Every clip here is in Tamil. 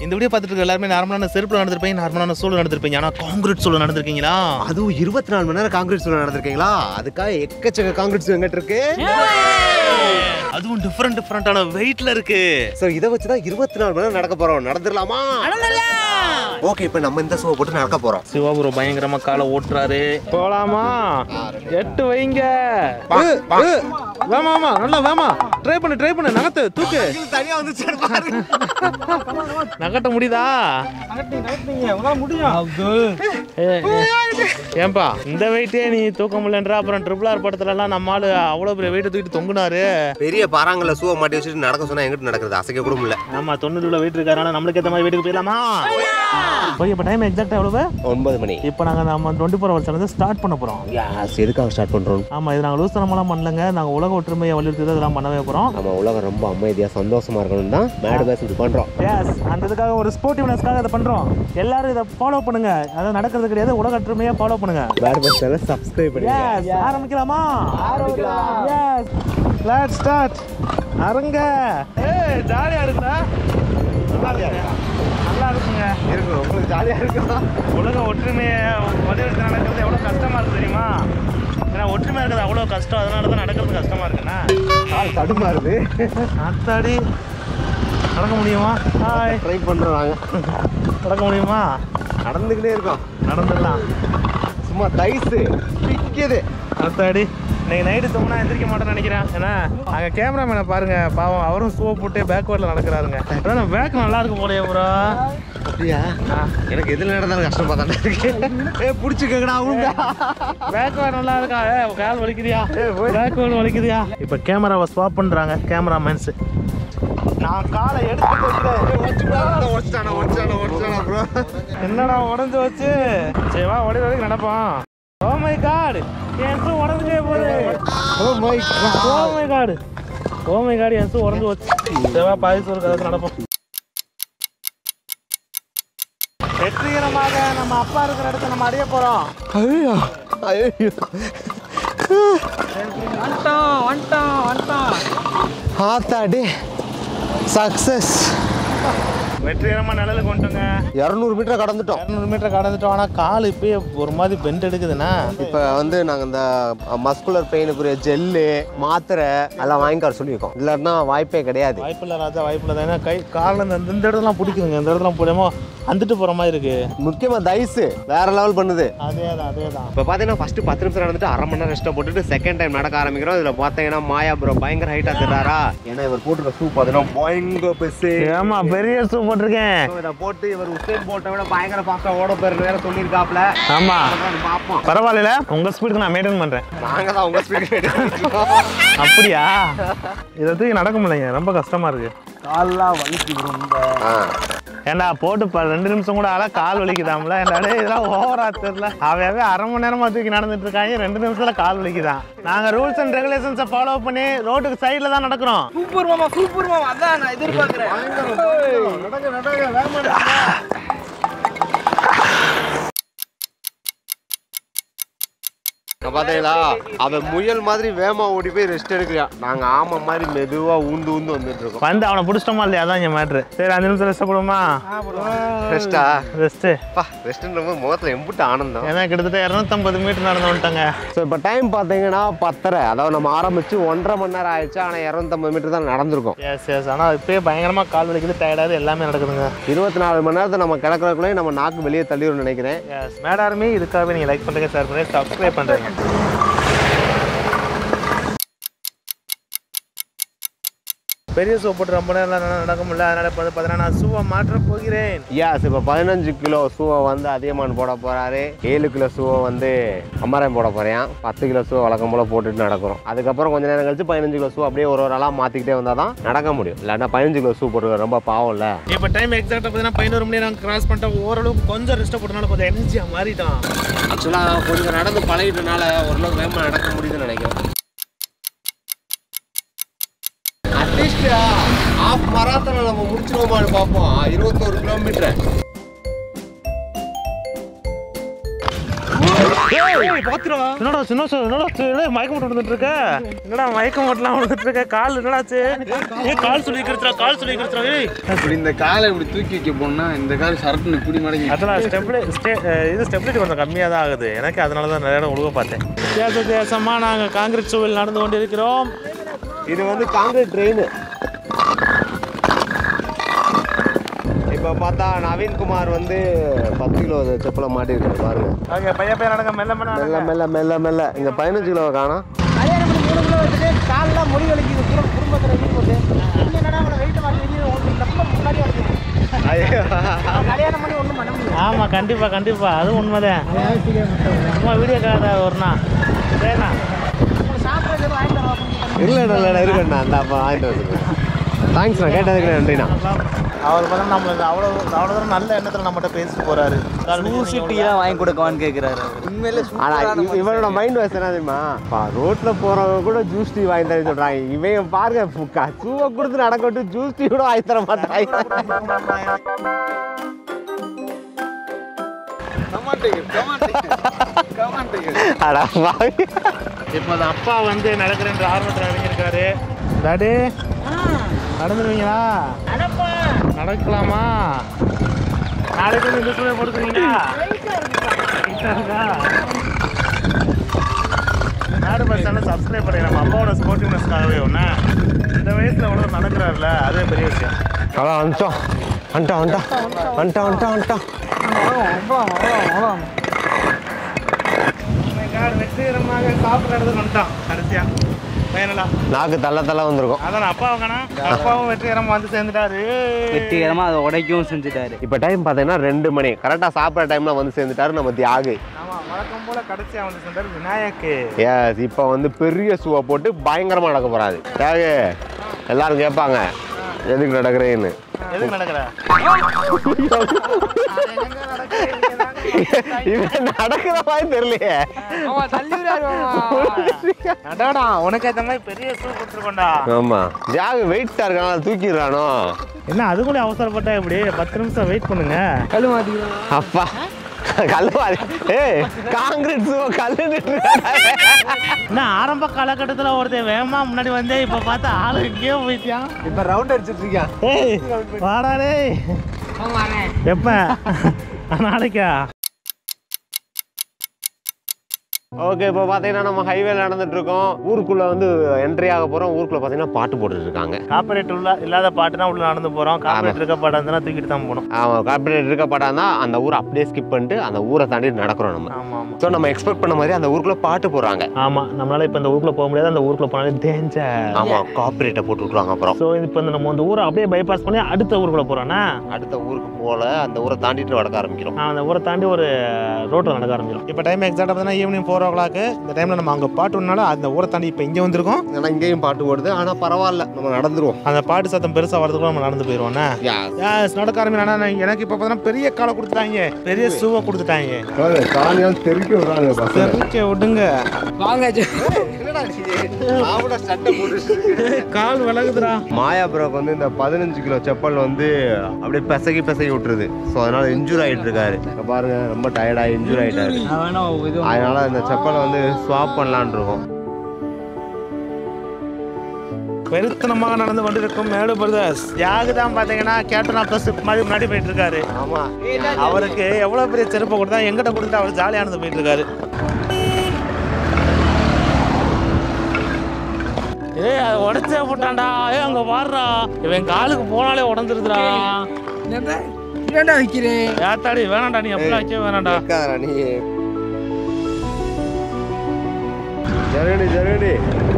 இந்த வீடியோ பார்த்துட்டு இருக்க எல்லாருமே நார்மலான செருப்புல நடந்திருப்பீங்க நார்மலான சூழல் நடந்திருப்பீங்க ஆனா காங்கிரீட் சூழல் நடந்திருக்கீங்களா அதுவும் இருபத்தி நாலு மணி நேரம் காங்கிரீட் சூழல் நடந்திருக்கீங்களா அதுக்காக எக்கச்சக்க காங்கிரீட் எங்கிட்ட இருக்கு அதுவும் டிஃப்ரெண்ட் டிஃப்ரெண்டான வெயிட்ல இருக்கு ஸோ இதை வச்சு தான் இருபத்தி நாலு மணி நேரம் நடக்க போறோம் நடந்துடலாமா ஓகே இப்போ நம்ம இந்த ஷோ போட்டு நடக்க போறோம் சிவாபுர பயங்கரமா காலை ஓட்டுறாரு போலாமா எட்டு வைங்க வேமா வேமா நல்லா வேமா ட்ரை பண்ணு ட்ரை பண்ணு நகத்து தூக்கு தனியா வந்து நகட்ட முடியுதா ஏ, ஏ. ஏன்பா இந்த வெயிட்டே நீ தூக்க முடியலன்றா அப்புறம் ட்ரிபிள் ஆர் படத்துல எல்லாம் நம்ம ஆளு அவ்வளவு பெரிய வெயிட்டை தூக்கிட்டு தொங்குனாரு பெரிய பாறாங்கல்ல ஷூவை மாட்டி வச்சுட்டு நடக்க சொன்னா எங்கிட்ட நடக்கிறது அசைக்க கூட முடியல ஆமா தொண்ணூறு கிலோ வெயிட் இருக்காருனால நம்மளுக்கு ஏத்த மாதிரி வெயிட்டுக்கு போயிடலாமா போய் இப்போ டைம் எக்ஸாக்டா எவ்வளவு ஒன்பது மணி இப்போ நாங்க நம்ம டுவெண்ட்டி ஃபோர் ஹவர்ஸ் வந்து ஸ்டார்ட் பண்ண போறோம் யாஸ் எதுக்காக ஸ்டார்ட் பண்றோம் ஆமா இது நாங்க லூஸ் தனமெல்லாம் பண்ணலங்க நாங்க உலக ஒற்றுமையை வலியுறுத்தி இதெல்லாம் பண்ணவே போறோம் நம்ம உலகம் ரொம்ப அமைதியா சந்தோஷமா இருக்கணும் தான் மேடு பேஸ் இது பண்றோம் எஸ் அந்த இதுக்காக ஒரு ஸ்போர்ட்டிவ்னஸ்க்காக இதை பண்றோம் எல்லாரும் இதை ஃபாலோ பண்ணுங்க அதாவது நடக்கிறது கிடையாது உலக ஒற்றுமையை ஃபாலோ பண்ணுங்க மேடு பேஸ் சேனல் சப்ஸ்கிரைப் பண்ணுங்க எஸ் ஆரம்பிக்கலாமா எஸ் லெட்ஸ் ஸ்டார்ட் அரங்க ஏய் ஜாலியா இருக்குடா நல்லா இருக்குங்க நல்லா இருக்குங்க இருக்கு உங்களுக்கு ஜாலியா இருக்குதா உலக ஒற்றுமையை வலியுறுத்தி நடக்கிறது எவ்வளோ கஷ்டமா இருக்கு தெரியுமா ஏன்னா ஒற்றுமை இருக்கிறது அவ்வளோ கஷ்டம் அதனால தான் நடக்கிறது கஷ்டமா இருக்குண்ணா கால் தடுமாறுது அத்தாடி நடக்க முடியுமா ஹாய் ட்ரை பண்றோம் நாங்க நடக்க முடியுமா நடந்துக்கிட்டே இருக்கோம் நடந்துடலாம் சும்மா தைஸு பிக்குது அத்தாடி இன்னைக்கு நைட்டு தூங்கினா எந்திரிக்க மாட்டேன்னு நினைக்கிறேன் ஏன்னா அங்கே கேமராமேனை பாருங்க பாவம் அவரும் ஷூ போட்டு பேக்வேர்டில் நடக்கிறாருங்க அதான் பேக் நல்லா இருக்கு போலயே ப்ரோ அப்படியா எனக்கு எதுல நடந்தாலும் கஷ்டமா தானே இருக்கு ஏ புடிச்சுக்கங்கடா உண்டா பேக்வேர்ட் நல்லா இருக்கா ஏ கால் வலிக்குதியா பேக்வேர்டு வலிக்குதியா இப்போ கேமராவை ஸ்வாப் பண்ணுறாங்க கேமராமேன்ஸ் நான் காலை எடுத்து வைக்கிறேன் ஒடிச்சானா ஒடிச்சானா ஒடிச்சானா ப்ரோ என்னடா உடஞ்சு வச்சு சரி வா உடனே வரைக்கும் நடப்போம் ஓ மை காட் என் ஷூ உடஞ்சுட்டே போகுது oh my oh my god oh my god என் ஷூ உடஞ்சு வச்சு சரி வா பாதி சோறு கதை நடப்போம் வெற்றிகரமாக நம்ம அப்பா இருக்கிற இடத்த நம்ம அடைய போறோம் ஐயோ ஐயோ ஆத்தாடி சக்சஸ் வெற்றிகரமா நிழலுக்கு கொண்டுங்க இரநூறு மீட்டர் கடந்துட்டோம் இரநூறு மீட்டர் கடந்துட்டோம் ஆனால் கால் இப்பயே ஒரு மாதிரி பெண்ட் எடுக்குதுண்ணா இப்போ வந்து நாங்கள் இந்த மஸ்குலர் பெயினுக்குரிய ஜெல்லு மாத்திரை எல்லாம் வாங்கிக்கார சொல்லியிருக்கோம் இல்லைன்னா வாய்ப்பே கிடையாது வாய்ப்பில்லை ராஜா வாய்ப்பில்லை தான் ஏன்னா கை காலில் இந்த இந்த இடத்துலாம் பிடிக்குதுங்க இந்த இடத்துல பிடிக்காம வந்துட்டு போகிற மாதிரி இருக்கு முக்கியமாக தைஸு வேற லெவல் பண்ணுது அதே தான் அதே தான் இப்போ பார்த்தீங்கன்னா ஃபஸ்ட்டு பத்து நிமிஷம் நடந்துட்டு அரை மணி நேரம் ரெஸ்ட்டை போட்டுட்டு செகண்ட் டைம் நடக்க ஆரம்பிக்கிறோம் இதில் பார்த்தீங்கன்னா மாயா ப்ரோ பயங்கர ஹைட்டாக தர்றாரா ஏன்னா இவர் போட்டுருக்க ஷூ பார்த்தீங்கன்னா பயங்கர பெருசு ஏமா பெரிய ஷூ போட்டிருக்கேன் So, இதை போட்டு இவர் உசேன் போட்டை விட பயங்கர ஃபாஸ்ட்டாக ஓட போயிரு வேற சொல்லியிருக்காப்ல ஆமா அதான் பார்ப்போம் பரவாயில்ல உங்க ஸ்பீடுக்கு நான் மெயின்டைன் பண்றேன் நாங்கள் தான் உங்கள் ஸ்பீடு அப்படியா இதை தூக்கி நடக்க முடியலைங்க ரொம்ப கஷ்டமா இருக்கு கால்லாம் வலிக்குது ரொம்ப ஏண்டா போட்டு ப- ரெண்டு நிமிஷம் கூட ஆளா கால் வலிக்குதாம்ல ஏன்டா டேய் இதெல்லாம் ஓவரா தெரியல அவன் அரை மணி நேரமா தூக்கி நடந்துட்டு இருக்காங்க ரெண்டு நிமிஷத்துல கால் வலிக்குதான் நாங்க ரூல்ஸ் அண்ட் ரெகுலேஷன்ஸை ஃபாலோ பண்ணி ரோட்டுக்கு சைடுல தான் நடக்கிறோம் சூப்பர் மாமா சூப்பர் மாமா அதான் நான் எதிர்பார்க்கிறேன் பார்த்தீங்களா அவன் முயல் மாதிரி வேமா ஓடி போய் ரெஸ்ட் எடுக்கிறான் நாங்கள் ஆமை மாதிரி மெதுவாக ஊந்து ஊந்து வந்துட்டு இருக்கோம் வந்து அவனை பிடிச்சிட்டோமா இல்லையா அதான் என் மேட்ரு சரி அஞ்சு நிமிஷம் ரெஸ்ட் போடுமா ரெஸ்டா ரெஸ்ட்டு பா ரெஸ்ட்ன்ற போது முகத்தில் எம்பிட்டு ஆனந்தம் ஏன்னா கிட்டத்தட்ட இரநூத்தம்பது மீட்டர் நடந்து வந்துட்டாங்க ஸோ இப்போ டைம் பார்த்தீங்கன்னா பத்தரை அதாவது நம்ம ஆரம்பிச்சு ஒன்றரை மணி நேரம் ஆயிடுச்சு ஆனால் இரநூத்தம்பது மீட்டர் தான் நடந்திருக்கோம் எஸ் எஸ் ஆனால் இப்பயே பயங்கரமாக கால் வலிக்குது டயர்டாது எல்லாமே நடக்குதுங்க இருபத்தி நாலு மணி நேரத்தை நம்ம கிடக்கிறதுக்குள்ளே நம்ம நாக்கு வெளியே தள்ளிடும்னு நினைக்கிறேன் எஸ் மேடாருமே இதுக்காகவே நீங்கள் லைக் பண்ணுறீங்க ஷேர் பண்ணுங்க சப்ஸ்கிரைப் பண்ணுறீங்க பெரிய ஷூ போட்டு ரொம்ப நேரம் நட- நடக்க முடியல அதனால இப்போ வந்து பார்த்தீங்கன்னா நான் ஷூவை மாற்ற போகிறேன் யாஸ் இப்போ பதினஞ்சு கிலோ ஷூவை வந்து அதிகமான் போட போறாரு ஏழு கிலோ ஷூவை வந்து அமரன் போட போறேன் பத்து கிலோ ஷூ வழக்கம் போல போட்டுட்டு நடக்கிறோம் அதுக்கப்புறம் கொஞ்ச நேரம் கழிச்சு பதினஞ்சு கிலோ ஷூ அப்படியே ஒரு ஒரு ஆளாக மாற்றிக்கிட்டே வந்தால் தான் நடக்க முடியும் இல்லைன்னா பதினஞ்சு கிலோ ஷூ போட்டு ரொம்ப பாவம்ல இப்போ டைம் எக்ஸாக்டாக பார்த்தீங்கன்னா பதினோரு மணி நேரம் கிராஸ் பண்ணிட்டோம் ஓரளவுக்கு கொஞ்சம் ரெஸ்ட் போட்டனால கொஞ்சம் எனர்ஜியாக மாறிட்டான் ஆக்சுவலாக கொஞ்சம் நடந்து பழகிட்டனால ஓரளவுக்கு வேகமாக நடக்க முடியுதுன்னு நினைக்கிறேன் அட்லீஸ்ட் ஆஃப் மராத்தனை நம்ம முடிச்சிருவோமான்னு பார்ப்போம் இருபத்தோரு கிலோமீட்டர் என்னடா சின்ன சு- என்னடா சு- என்னடா மயக்கம் போட்டு விழுந்துட்டு இருக்க என்னடா மயக்கம் போட்டுலாம் விழுந்துட்டு இருக்க கால் என்னடாச்சு ஏய் கால் சொல்லி கிடத்துறா கால் சொல்லி கிடத்துறா ஏய் இப்படி இந்த காலை இப்படி தூக்கி வைக்க போனா இந்த கால் சரட்டுன்னு இப்படி மடங்கி அதெல்லாம் ஸ்டெப்லி ஸ்டே அஹ் இது ஸ்டெபிலிட்டி கொஞ்சம் கம்மியாக தான் ஆகுது எனக்கு அதனால தான் நிறைய இடம் உழுக பார்த்தேன் வித்தியாச வித்தியாசமாக நாங்கள் காங்கிரீட் சூழல் நடந்து கொண்டிருக்கிறோம் இது வந்து காங்கிரீட் ட்ரெயின் இப்போ பார்த்தா நவீன்குமார் வந்து பத்து கிலோ செப்பலை மாட்டிருக்காரு பாருங்க ஓகே பையன் பையன் நடங்க மெல்ல மெல்ல மெல்ல மெல்ல மெல்ல மெல்ல இங்க பதினஞ்சு கிலோ காணோம் கல்யாணம் பண்ணி மூணு கிலோ வச்சுட்டு கால்லாம் முடி வலிக்குது குடும்ப குடும்பத்தில் வெளியே போட்டு இங்க என்னடா உங்களை வெயிட் மாட்டி வெளியே உங்களுக்கு ரொம்ப முன்னாடி வருது கல்யாணம் பண்ணி ஒன்றும் பண்ண முடியாது ஆமாம் கண்டிப்பாக கண்டிப்பாக அது உண்மைதான் சும்மா வீடியோ காத ஒருண்ணா சரிண்ணா உங்களுக்கு சாப்பிட்றது எதுவும் வாங்கிட்டு வரலாம் இல்ல இல்ல இல்ல இருக்கண்ணா அந்த அப்போ வாங்கிட்டு வந்துருக்கேன் தேங்க்ஸ்ண்ணா கேட்டதுக்கு நன்றிண்ணா அவர் பார்த்தா நம்மளுக்கு அவ்வளோ அவ்வளோ தூரம் நல்ல எண்ணத்தில் நம்மகிட்ட பேசிட்டு போறாரு ஊசி டீ தான் வாங்கி கொடுக்கவான்னு கேட்குறாரு உண்மையிலே ஆனா இவ- இவனோட மைண்ட் வாஷ் என்ன தெரியுமா பா, ரோட்ல போறவங்க கூட ஜூஸ் டீ வாங்கி தரேன்னு சொல்றாங்க இவன் பாருங்க சூவை கொடுத்து நடக்க விட்டு ஜூஸ் டீ கூட வாங்கி தர மாட்டாங்க கமாண்டேகர் கமாண்டேகர் கமாண்டேகர் அட பாவி. இப்போ அந்த அப்பா வந்து நடக்கிறேன்ற ஆர்வத்தில் இறங்கியிருக்காரு டாடி நடந்துருவீங்களா நடக்கலாமா நாளைக்கு வந்து இந்த சூழல் போட்டுக்கிறீங்களா நாடு பஸ் சேனல் சப்ஸ்கிரைப் பண்ணி நம்ம அப்பாவோட ஸ்போர்ட்டிவ்னஸ்க்காகவே ஒன்று இந்த வயசில் எவ்வளோ நடக்கிறாருல அதே பெரிய விஷயம் அதான் வந்துட்டோம் வந்துட்டோம் வந்துட்டோம் வந்துட்டோம் வந்துட்டோம் வந்துட்டோம் கார்டு வெற்றிகரமாக சாப்பிட்ற இடத்துல வந்துட்டான் கடைசியாக ஃபைனலாக நாக்கு தள்ள தள்ள வந்திருக்கும் அதான் அப்பாவும் காணா அப்பாவும் வெற்றிகரமாக வந்து சேர்ந்துட்டாரு வெற்றிகரமாக அதை உடைக்கவும் செஞ்சுட்டாரு இப்போ டைம் பார்த்தீங்கன்னா ரெண்டு மணி கரெக்டாக சாப்பிட்ற டைம்ல வந்து சேர்ந்துட்டாரு நம்ம தியாகு ஆமாம் வழக்கம் போல் கடைசியாக வந்து சேர்ந்தார் விநாயக்கு எஸ் இப்போ வந்து பெரிய ஷூவை போட்டு பயங்கரமாக நடக்க போறாரு தியாகு எல்லாரும் கேட்பாங்க எதுக்கு நடக்கிறேன்னு எதுக்கு நடக்கிற இவன் நடக்கிற மாதிரி தெரியலையே நடடா உனக்கு ஏற்ற மாதிரி பெரிய ஷூ கொடுத்துருக்கோண்டா ஆமா தியாகு வெயிட்டா இருக்கனால தூக்கிடுறானோ என்ன அது கூட அவசரப்பட்டா இப்படி பத்து நிமிஷம் வெயிட் பண்ணுங்க அப்பா கல்வாதி ஏய் காங்கிரீட் ஷூ கல்லுன்னு என்ன ஆரம்ப காலகட்டத்தில் ஒருத்தன் வேகமா முன்னாடி வந்தே இப்போ பார்த்தா ஆளு எங்கேயோ போயிட்டான் இப்போ ரவுண்ட் அடிச்சிட்டு இருக்கியா ஏய் வாடா டேய் எப்ப நாளைக்கா ஓகே இப்போ பார்த்தீங்கன்னா நம்ம ஹைவேல நடந்துட்டு இருக்கோம் ஊருக்குள்ள வந்து என்ட்ரி ஆக போறோம் ஊருக்குள்ள பார்த்தீங்கன்னா பாட்டு போட்டுட்டு இருக்காங்க காப்பரேட் உள்ள இல்லாத பாட்டுனா உள்ள நடந்து போறோம் காப்பரேட் இருக்க பாட்டு இருந்தா தூக்கிட்டு தான் போகணும் ஆமாம் கார்பரேட் இருக்க படம் அந்த ஊரை அப்படியே ஸ்கிப் பண்ணிட்டு அந்த ஊரை தாண்டி நடக்கிறோம் நம்ம ஆமா ஆமா ஸோ நம்ம எக்ஸ்பெக்ட் பண்ண மாதிரி அந்த ஊருக்குள்ள பாட்டு போடுறாங்க ஆமா நம்மளால இப்போ இந்த ஊருக்குள்ள போக முடியாது அந்த ஊருக்குள்ள போனாலே டேஞ்சர் ஆமா கார்பரேட்டை போட்டு விட்ருவாங்க அப்புறம் ஸோ இப்போ இந்த நம்ம இந்த ஊரை அப்படியே பைபாஸ் பண்ணி அடுத்த ஊருக்குள்ள போறோம்னா அடுத்த ஊருக்கு போல அந்த ஊரை தாண்டிட்டு வடக்க ஆரம்பிக்கிறோம் நான் அந்த ஊரை தாண்டி ஒரு ரோட்டில் நடக்க ஆரம்பிச்சிடும் இப்போ டைம் எக்ஸாக்டாக பார்த்தீங்கன்னா ஈவினிங் ஃபோர் ஓ கிளாக்கு இந்த டைமில் நம்ம அங்கே பாட்டு ஒன்றால அந்த ஊரை தாண்டி இப்போ இங்கே வந்திருக்கோம் ஏன்னா இங்கேயும் பாட்டு ஓடுது ஆனா பரவாயில்ல நம்ம நடந்துருவோம் அந்த பாட்டு சத்தம் பெருசாக வரதுக்குள்ள நம்ம நடந்து போயிடுவோண்ணே யாஸ் நடக்க ஆரம்பினா எனக்கு இப்போ பார்த்தீங்கன்னா பெரிய காலை கொடுத்துட்டாங்க பெரிய ஷூவை கொடுத்துட்டாங்க காலையால் தெருக்கி விடுறாங்க தெரிக்க விடுங்க கால் விலகுதுடா மாயா ப்ரோக்கு வந்து இந்த பதினஞ்சு கிலோ செப்பல் வந்து அப்படியே பிசகி பிசகி விட்டுருது ஸோ அதனால இன்ஜூர் ஆயிட்டு இருக்காரு இங்க பாருங்க ரொம்ப டயர்டா இன்ஜூர் ஆயிட்டாரு அதனால இந்த செப்பலை வந்து ஸ்வாப் பண்ணலான் இருக்கோம் பெருத்தனமாக நடந்து கொண்டிருக்கும் மேடு பிரதர்ஸ் யாகு தான் பார்த்தீங்கன்னா கேப்டன் ஆஃப் த ஷிப் மாதிரி முன்னாடி போயிட்டு இருக்காரு ஆமா அவருக்கு எவ்வளோ பெரிய செருப்பை கொடுத்தா எங்கிட்ட கொடுத்து அவர் ஜாலியாக நடந்து போயிட்டு இருக்காரு ஏய் அதை உடச்சே போட்டான்டா ஏ அங்க பாடுறா இவன் காலுக்கு போனாலே உடஞ்சிருதுடா என்னடா வைக்கிறேன் ஏத்தாடி வேணாம்டா நீ அப்படிலாம் வைக்க வேணாம்டா இருக்காதடா நீ ஜெர்மனி ஜெர்மனி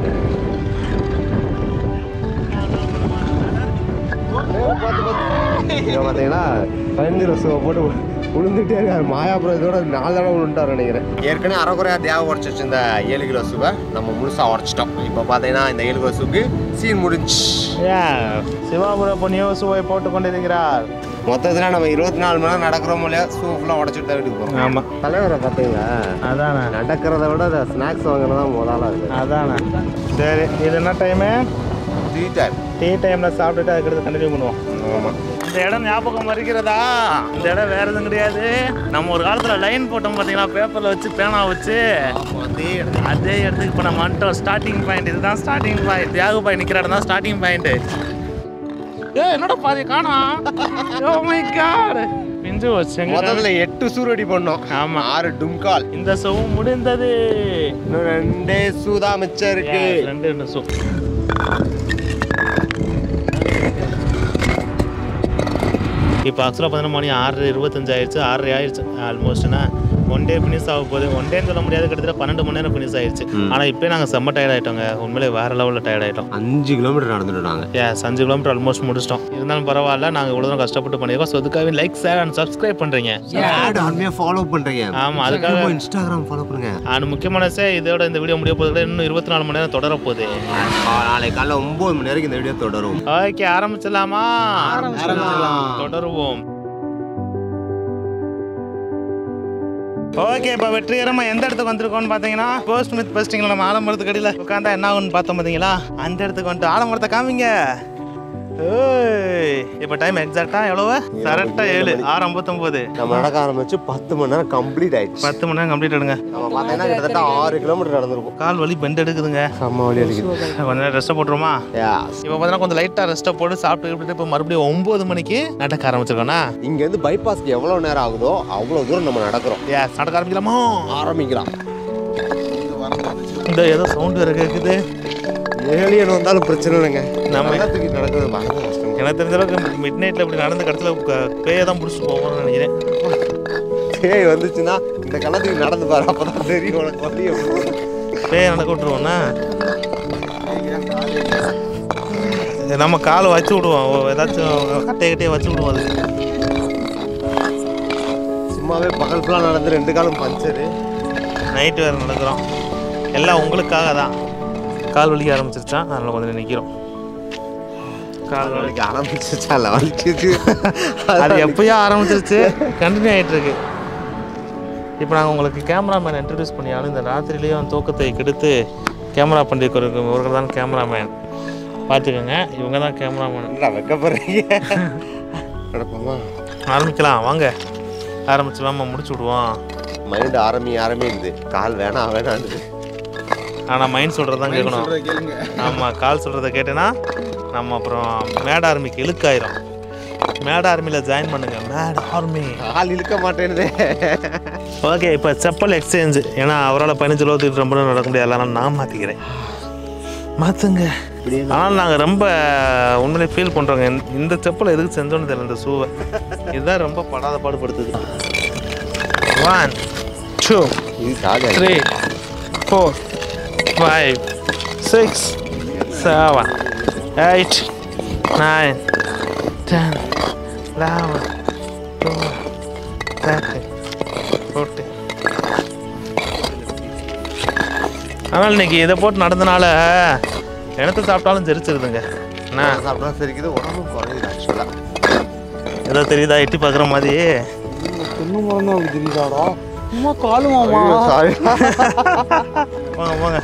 இங்க பார்த்தீங்கன்னா பதினஞ்சு ரசம் போட்டு உளுந்துட்டே இருக்காரு மாயாபுரம் இதோட நாலு தடவை உளுந்துட்டார் நினைக்கிறேன் ஏற்கனவே அரைக்குறையா தேவை உடச்சி வச்சிருந்த ஏழு கிலோ சூப்பை நம்ம முழுசா உடச்சிட்டோம் இப்போ பார்த்தீங்கன்னா இந்த ஏழு கிலோ சூக்கு சீன் முடிஞ்சு ஏன் சிவாபுர பொன்னியோ சுவை போட்டு கொண்டிருக்கிறார் மொத்தத்தில் நம்ம இருபத்தி நாலு மணி நேரம் நடக்கிறோம் இல்லையா சூ ஃபுல்லாக உடச்சிட்டு தான் வீட்டுக்கு போகிறோம் ஆமா தலைவரை பார்த்தீங்களா அதானே நடக்கிறத விட அந்த ஸ்நாக்ஸ் வாங்குறது தான் முதலாக இருக்குது அதானே சரி இது என்ன டைமு டீ டைம் டீ டைமில் சாப்பிட்டுட்டு அதுக்கடுத்து கண்டினியூ பண்ணுவோம் ஆமாம் இந்த இந்த இடம் ஞாபகம் வருகிறதா இந்த இடம் வேற எதுவும் கிடையாது நம்ம ஒரு காலத்துல லைன் போட்டோம் பாத்தீங்களா பேப்பர்ல வச்சு பேனா வச்சு அதே இடத்துல அதே இடத்துக்கு இப்போ நம்ம வந்துட்டோம் ஸ்டார்டிங் பாயிண்ட் இதுதான் ஸ்டார்டிங் பாயிண்ட் தியாகு பாய் நிக்கிற இடம் தான் ஸ்டார்டிங் பாயிண்ட் ஏ என்னடா பாதி காணோம் ஓ மை காட் பிஞ்சு வச்சுங்க முதல்ல எட்டு சூரடி பண்ணோம் ஆமா ஆறு டும்கால் இந்த ஷோவு முடிந்தது இன்னும் ரெண்டே சூதா மிச்சம் இருக்கு Yes, ரெண்டு ரெண்டு ஷோ இப்போ ஆக்சுவலாக பார்த்தீங்கன்னா மணி ஆறு இருபத்தஞ்சு ஆயிடுச்சு ஆறரை ஆயிடுச்சு ஆல்மோஸ்ட்னா ஒன் டே ஃபினிஷ் ஆக போகுது ஒன் டேன்னு சொல்ல முடியாது கிட்டத்தட்ட பன்னெண்டு மணி நேரம் ஃபினிஷ் ஆயிடுச்சு ஆனால் இப்போ நாங்கள் செம்ம டயர்ட் ஆயிட்டோங்க உண்மையிலே வேற லெவலில் டயர்ட் ஆயிட்டோம் அஞ்சு கிலோமீட்டர் நடந்துட்டோம் நாங்க ஏஸ் அஞ்சு கிலோமீட்டர் ஆல்மோஸ்ட் முடிச்சிட்டோம் இருந்தாலும் பரவாயில்ல நாங்கள் இவ்வளோ தூரம் கஷ்டப்பட்டு பண்ணியிருக்கோம் ஸோ அதுக்காகவே லைக் ஷேர் அண்ட் சப்ஸ்கிரைப் பண்ணுறீங்க ஆட் உண்மையா ஃபாலோ பண்றீங்க ஆமா, அதுக்காக- இன்ஸ்டாகிராம் ஃபாலோ பண்ணுங்க அண்ட் முக்கியமான விஷயம் இதோட இந்த வீடியோ முடிய போகுது இன்னும் இருபத்தி நாலு மணி நேரம் தொடர போகுது நாளைக்கு காலைல ஒன்பது மணி வரைக்கும் இந்த வீடியோ தொடரும் ஓகே ஆரம்பிச்சிடலாமா ஆரம்பிச்சிடலாம். தொடருவோம் ஓகே இப்போ வெற்றிகரமாக எந்த இடத்துக்கு வந்திருக்கோம்னு பார்த்தீங்கன்னா போஸ்ட் மித் பெஸ்டிங்கில் நம்ம ஆலமரத்துக்கு அடியில் உட்காந்தா என்ன ஆகும்னு பார்த்தோம் பார்த்தீங்களா அந்த இடத்துக்கு வந்துட்டு ஆலமரத்தை காமிங்க ஓய் இப்போ டைம் எக்ஸாக்டாக எவ்வளவு கரெக்டாக ஏழு ஆறு ஐம்பத்தொம்போது நம்ம நடக்க ஆரம்பிச்சு பத்து மணி நேரம் கம்ப்ளீட் ஆயிடுச்சு பத்து மணி நேரம் கம்ப்ளீட் எடுங்க நம்ம பார்த்தீங்கன்னா கிட்டத்தட்ட ஆறு கிலோமீட்டர் நடந்திருக்கும் கால் வலி பெண்ட் எடுக்குதுங்க செம்ம வழி அடிக்குது கொஞ்ச நேரம் ரெஸ்ட்டை போட்டுருமா Yes. இப்போ பார்த்தீங்கன்னா கொஞ்சம் லைட்டாக ரெஸ்ட்டை போட்டு சாப்பிட்டு இப்படி இப்போ மறுபடியும் ஒம்பது மணிக்கு நடக்க ஆரம்பிச்சிருக்கோண்ணா இங்க இருந்து பைபாஸ்க்கு எவ்வளவு நேரம் ஆகுதோ அவ்வளவு தூரம் நம்ம நடக்கிறோம் ஏஸ் நடக்க ஆரம்பிக்கலாமா ஆரம்பிக்கலாம் இந்த ஏதோ சவுண்ட் வேறு கேட்குது ஏழியன் வந்தாலும் பிரச்சனை இல்லைங்க நம்ம- நம்ம தூக்கி நடக்கிறது பயங்கர கஷ்டம் எனக்கு தெரிஞ்ச அளவுக்கு மிட் நைட்டில் இப்படி நடந்து கடைசியில் பேயை தான் பிடிச்சிட்டு போகணும்னு நினைக்கிறேன் பேய் வந்துச்சுன்னா இந்த கள்ளத்துக்கு நடந்து பாரு அப்பதான் தெரியும் உனக்கு வழி எப்படி. பேயை நடக்க விட்டுருவோண்ணா இது நம்ம காலை வச்சு விடுவோம் ஓ, ஏதாச்சும் கட்டையை கட்டையை வச்சு விடுவோம் அது சும்மாவே பகல் ஃபுல்லாக நடந்து ரெண்டு காலம் பஞ்சரு நைட்டு வேறு நடக்கிறோம் எல்லாம் உங்களுக்காக தான் கால் வலிக்க ஆரம்பிச்சிருச்சா அதனால் கொஞ்சம் நிற்கிறோம் கால் வலி நாளைக்கு ஆரம்பிச்சிச்சா இல்லை வலிச்சிச்சு அது எப்பயோ ஆரம்பிச்சிருச்சு கண்டினியூ ஆகிட்டு இருக்கு இப்போ நாங்கள் உங்களுக்கு கேமராமேன் இன்ட்ரடியூஸ் பண்ணியாலும் இந்த ராத்திரிலேயும் தூக்கத்தை கெடுத்து கேமரா பண்ணிருக்கிறவர்கள் தான் கேமராமேன் பார்த்துக்கோங்க இவங்க தான் கேமராமேன் என்னடா வைக்க போறீங்க நடப்போமா ஆரம்பிக்கலாம் வாங்க ஆரம்பிச்சிடலாமா முடிச்சு விடுவோம் மைண்ட் ஆரம்பி ஆரம்பிக்குது கால் வேணாம் வேணான்னு ஆனால் மைண்ட் சொல்கிறது தான் கேட்கணும் சொல்றத கேளுங்க ஆமாம் கால் சொல்கிறத கேட்டேன்னா நம்ம அப்புறம் மேட ஆர்மிக்கு இழுக்காயிரும் மேட ஆர்மியில் ஜாயின் பண்ணுங்க மேட் ஆர்மி கால் இழுக்க மாட்டேனுதே ஓகே இப்போ செப்பல் எக்ஸ்சேஞ்சு ஏன்னா அவரால் பதினஞ்சு இருபத்தி ரொம்ப நேரம் நடக்க முடியாது அதனால நான் மாற்றிக்கிறேன் மாற்றுங்க ஆனால் நாங்கள் ரொம்ப உண்மையிலே ஃபீல் பண்ணுறோங்க இந்த செப்பல் எதுக்கு செஞ்சோன்னு தெரியல இந்த ஷூவை இதுதான் ரொம்ப படாத பாடுபடுத்துது ஒன் டூ இது கால் three four five six seven eight nine ten eleven twelve thirteen fourteen ஆனால் இன்னைக்கு இதை போட்டு நடந்தனால எனத்து சாப்பிட்டாலும் தெரிச்சிருதுங்க என்ன சாப்பிட்டா சரிக்குது உடம்பு குறையுது ஆக்சுவலாக ஏதோ தெரியுதா எட்டி பார்க்குற மாதிரி தென்னை மரம் தான் அப்படி தெரியுதாடா சும்மா காலுமாமா சாரி போங்க போங்க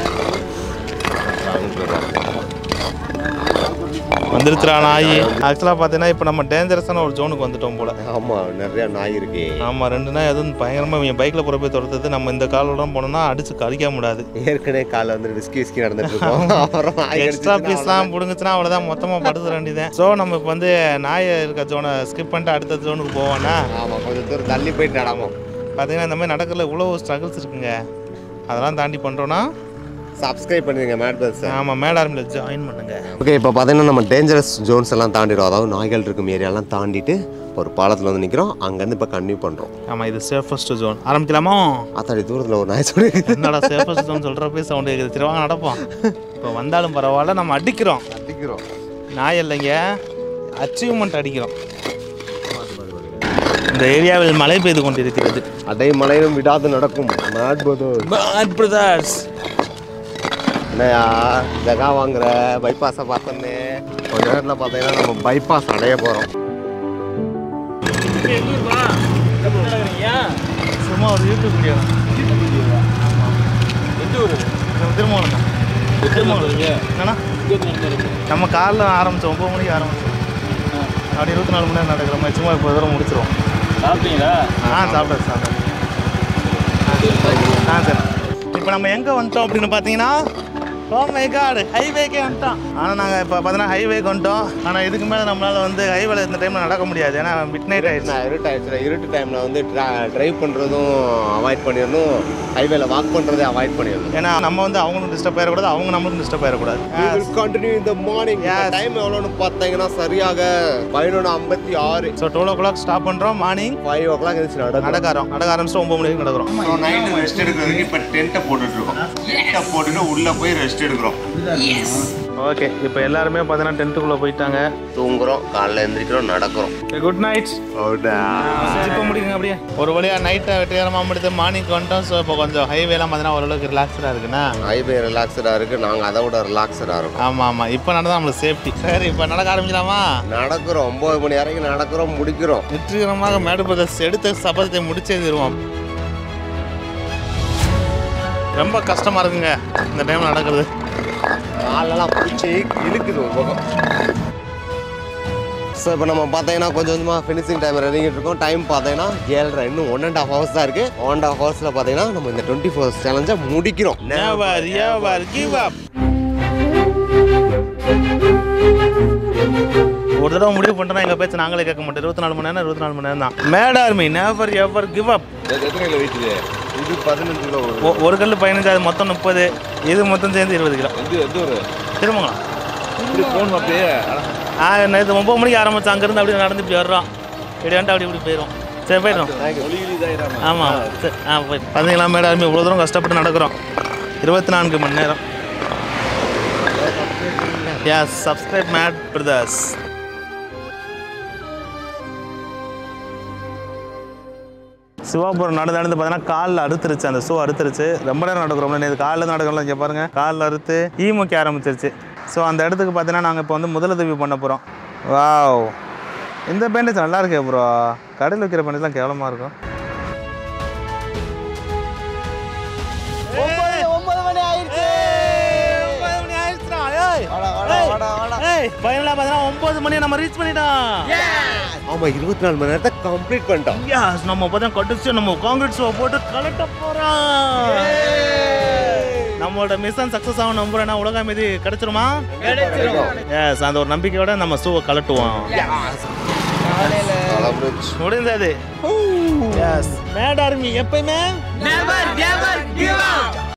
வந்துருச்சுடா நாய் ஆக்சுவலாக பார்த்தீங்கன்னா இப்போ நம்ம டேஞ்சரஸான ஒரு ஜோனுக்கு வந்துட்டோம் போல ஆமா நிறைய நாய் இருக்கு ஆமாம் ரெண்டு நாய் எதுவும் பயங்கரமாக இவங்க பைக்கில் போகிற போய் துரத்துது நம்ம இந்த காலோட போனோம்னா அடிச்சு கழிக்க முடியாது ஏற்கனவே காலை வந்து விஸ்கி விஸ்கி நடந்துட்டு இருக்கோம் அப்புறம் நாய் எக்ஸ்ட்ரா கடிச்சிச்சுன்னா பீஸ்லாம் பிடுங்குச்சுன்னா அவ்வளோதான் மொத்தமாக படுத்து வேண்டியதான் ஸோ நம்ம இப்போ வந்து நாய் இருக்க ஜோனை ஸ்கிப் பண்ணிட்டு அடுத்த ஜோனுக்கு போவோம்னா ஆமா கொஞ்சம் தூரம் தள்ளி போயிட்டு நடமோ பார்த்தீங்கன்னா இந்த மாதிரி நடக்கிறதுல இவ்வளோ ஸ்ட்ரகிள்ஸ் இருக்குங்க அதெல்லாம் தாண்டி பண்ணுறோன்னா சப்ஸ்கிரைப் பண்ணுங்க மேட் பஸ் ஆமாம் மேட ஆர்மியில் ஜாயின் பண்ணுங்க ஓகே இப்போ பார்த்தீங்கன்னா நம்ம டேஞ்சரஸ் ஜோன்ஸ் எல்லாம் தாண்டிடும் அதாவது நாய்கள் இருக்கும் ஏரியாலாம் தாண்டிட்டு ஒரு பாலத்தில் வந்து நிற்கிறோம் அங்கேருந்து இப்போ கன்டினியூ பண்ணுறோம் ஆமாம் இது சேஃபஸ்ட் ஜோன் ஆரம்பிக்கலாமா அத்தாடி தூரத்தில் ஒரு நாய் சொல்லி என்னடா சேஃபஸ்ட் ஜோன் சொல்கிறப்ப சவுண்ட் கேட்குது சரி வாங்க நடப்போம் இப்போ வந்தாலும் பரவாயில்ல நம்ம அடிக்கிறோம் அடிக்கிறோம் நாய் இல்லைங்க அச்சீவ்மெண்ட் அடிக்கிறோம் இந்த ஏரியாவில் மழை பெய்து கொண்டிருக்கிறது அடை மலையிலும் விடாது நடக்கும் மேட் பதோஸ் Bad brothers. என்னையா ஜகா வாங்குற பைபாஸை பார்த்தோன்னே கொஞ்ச நேரத்தில் பார்த்தீங்கன்னா நம்ம பைபாஸ் அடைய போகிறோம் சும்மா ஒரு யூடியூப் வீடியோ திருமணம் தான் திருமணம் என்னன்னா நம்ம காலைல ஆரம்பிச்சோம் ஒம்பது மணிக்கு ஆரம்பிச்சோம் அப்படி இருபத்தி நாலு மணி நேரம் நடக்கிற மாதிரி சும்மா இப்போ தூரம் முடிச்சிருவோம் சாப்பிட்டீங்களா ஆ சாப்பிட்டேன் சாப்பிட்டேன் ஆ சரி இப்போ நம்ம எங்கே வந்துட்டோம் அப்படின்னு பார்த்தீங்கன்னா ஓ மை காடு ஹைவேக்கே வந்துட்டோம் ஆனால் நாங்கள் இப்போ பார்த்தீங்கன்னா ஹைவேக்கு வந்துட்டோம் ஆனால் இதுக்கு மேலே நம்மளால் வந்து ஹைவேல இந்த டைமில் நடக்க முடியாது ஏன்னா மிட் நைட் ஆயிடுச்சு நான் இருட்டு ஆயிடுச்சு இருட்டு டைமில் வந்து ட்ரைவ் பண்ணுறதும் அவாய்ட் பண்ணிடணும் ஹைவேல வாக் பண்ணுறதே அவாய்ட் பண்ணிடணும் ஏன்னா நம்ம வந்து அவங்களும் டிஸ்டர்ப் ஆயிடக்கூடாது அவங்க நம்மளுக்கும் டிஸ்டர்ப் ஆயிடக்கூடாது கண்டினியூ இந்த மார்னிங் Yes. டைம் எவ்வளோன்னு பார்த்தீங்கன்னா சரியாக பதினொன்று ஐம்பத்தி ஆறு so twelve o'clock stop பண்ணுறோம் மார்னிங் ஃபைவ் ஓ கிளாக் எழுந்துச்சு நடக்கும் நடக்காரோம் நடக்க ஆரம்பிச்சுட்டு ஒம்பது மணி வரைக்கும் நடக்கிறோம் நைட்டு ரெஸ்ட் எடுக்கிறதுக்கு இப்போ டென்ட்டை போட்டுட்டு இருக்கோம் டென்ட்டை போட்டுட்டு உள்ளே போய் ரெஸ்ட் எடுக்கிறோம் ஓகே இப்போ எல்லாருமே பார்த்தீங்கன்னா டென்த்துக்குள்ளே போயிட்டாங்க தூங்குறோம் காலைல எந்திரிக்கிறோம் நடக்கிறோம் குட் நைட் இப்போ முடியுங்க அப்படியே ஒரு வழியாக நைட்டை வெற்றிகரமாக முடித்து மார்னிங் வந்துட்டோம் ஸோ இப்போ கொஞ்சம் ஹைவேலாம் பார்த்தீங்கன்னா ஓரளவுக்கு ரிலாக்ஸ்டாக இருக்குண்ணா ஹைவே ரிலாக்ஸ்டாக இருக்குது நாங்கள் அதை விட ரிலாக்ஸ்டாக இருக்கோம் ஆமாம் ஆமாம் இப்போ நடந்தால் நம்மளுக்கு சேஃப்டி சரி இப்போ நடக்க ஆரம்பிக்கலாமா நடக்கிறோம் ஒம்பது மணி வரைக்கும் நடக்கிறோம் முடிக்கிறோம் வெற்றிகரமாக மேடு பிரதர்ஸ் எடுத்த சபதத்தை முடிச்சே தருவோம் ரொம்ப கஷ்டமாக இருக்குங்க இந்த டைம் நடக்கிறது காலெல்லாம் பிடிச்சி இழுக்குது ஒரு பக்கம் ஸோ இப்போ நம்ம பார்த்தீங்கன்னா கொஞ்சம் கொஞ்சமாக ஃபினிஷிங் டைம் இறங்கிட்டு இருக்கோம் டைம் பார்த்தீங்கன்னா ஏழரை இன்னும் ஒன் அண்ட் ஹாஃப் ஹவர்ஸ் தான் இருக்குது ஒன் அண்ட் ஹாஃப் ஹவர்ஸில் பார்த்தீங்கன்னா நம்ம இந்த டுவெண்ட்டி ஃபோர் சேலஞ்சை முடிக்கிறோம் Never, ever give up. ஒரு தடவை முடிவு பண்ணிட்டோம்னா எங்கள் பேச்சு நாங்களே கேட்க மாட்டோம் இருபத்தி நாலு மணி நேரம் இருபத்தி நாலு மணி நேரம் தான் mad army never ever give up எத்தனை கிலோ வெயிட் இது இது பதினஞ்சு கிலோ வரும் ஒரு கல் பதினஞ்சு அது மொத்தம் முப்பது இது மொத்தம் சேர்ந்து இருபது கிலோ எந்த எந்த ஒரு திரும்பலாம் இப்படி போகணும் அப்படியே ஆ நேற்று ஒம்பது மணிக்கு ஆரம்பிச்சு அங்கேருந்து அப்படியே நடந்து இப்படி வர்றோம் இப்படி வந்துட்டு அப்படி இப்படி போயிடும் சரி போயிடும் ஒளியில் இதாயிராம ஆமாம் சரி ஆ போய் பார்த்தீங்களா மேட் ஆர்மி இவ்வளோ தூரம் கஷ்டப்பட்டு நடக்கிறோம் இருபத்தி நான்கு மணி நேரம் yes subscribe mad brothers Sivapuram நடந்து நடந்து பார்த்தீங்கன்னா காலில் அறுத்துருச்சு அந்த ஷூ அறுத்துருச்சு ரொம்ப நேரம் நடக்கிறோம்ல நேற்று காலில் நடக்கிறோம்ல இங்கே பாருங்கள் காலில் அறுத்து ஈமுக்க ஆரம்பிச்சிருச்சு ஸோ அந்த இடத்துக்கு பார்த்தீங்கன்னா நாங்கள் இப்போ வந்து முதலுதவி பண்ண போகிறோம் வாவ் இந்த பேண்டேஜ் நல்லா இருக்கே ப்ரோ கடையில் வைக்கிற பேண்டேஜ்லாம் கேவலமாக இருக்கும் ஒன்பது மணி ஆயிடுச்சு ஃபைனலாக பார்த்தீங்கன்னா ஒம்பது மணி நம்ம ரீச் பண்ணிட்டோம் ஆமாம் இருபத்தி நாலு மணி நேரத்தை கம்ப்ளீட் பண்ணிட்டோம் Yes, நம்ம பார்த்தா கடிச்சு நம்ம காங்கிரீட் ஷோ போட்டு கலட்ட போறோம் நம்மளோட மிஷன் சக்ஸஸ் ஆகும் நம்புறேன்னா உலக மீதி கிடைச்சிருமா எஸ் அந்த ஒரு நம்பிக்கையோட நம்ம ஷூவை கலட்டுவோம் கிளம்பிடுச்சு. முடிந்தது எஸ் மேட் ஆர்மி எப்பயுமே